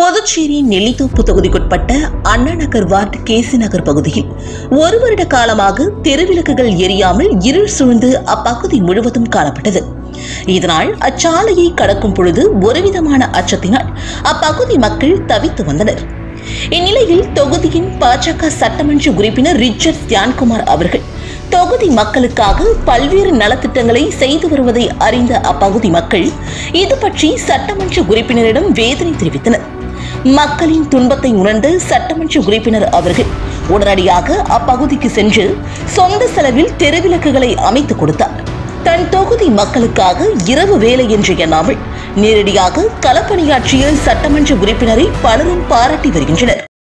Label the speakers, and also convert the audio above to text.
Speaker 1: புதுச்சேரி நெல்லித்தோப்பு தொகுதிக்குட்பட்ட அண்ணா நகர் வார்டு கேசி நகர் பகுதியில் ஒரு வருட காலமாக தெருவிளக்குகள் எரியாமல் இருள் சூழ்ந்து அப்பகுதி முழுவதும் காணப்பட்டது இதனால் அச்சாலையை கடக்கும் பொழுது ஒருவிதமான அச்சத்தினால் அப்பகுதி மக்கள் தவித்து வந்தனர் இந்நிலையில் தொகுதியின் பாஜக சட்டமன்ற உறுப்பினர் ரிச்சர்ட் தியான்குமார் அவர்கள் தொகுதி மக்களுக்காக பல்வேறு நலத்திட்டங்களை செய்து வருவதை அறிந்த அப்பகுதி மக்கள் இது பற்றி சட்டமன்ற உறுப்பினரிடம் வேதனை தெரிவித்தனர் மக்களின் துன்பத்தை உணர்ந்த சட்டமன்ற உறுப்பினர் அவர்கள் உடனடியாக அப்பகுதிக்கு சென்று சொந்த செலவில் தெருவிளக்குகளை அமைத்துக் கொடுத்தார் தன் தொகுதி மக்களுக்காக இரவு வேலை என்று எண்ணாமல் நேரடியாக களப்பணியாற்றிய சட்டமன்ற உறுப்பினரை பலரும் பாராட்டி வருகின்றனர்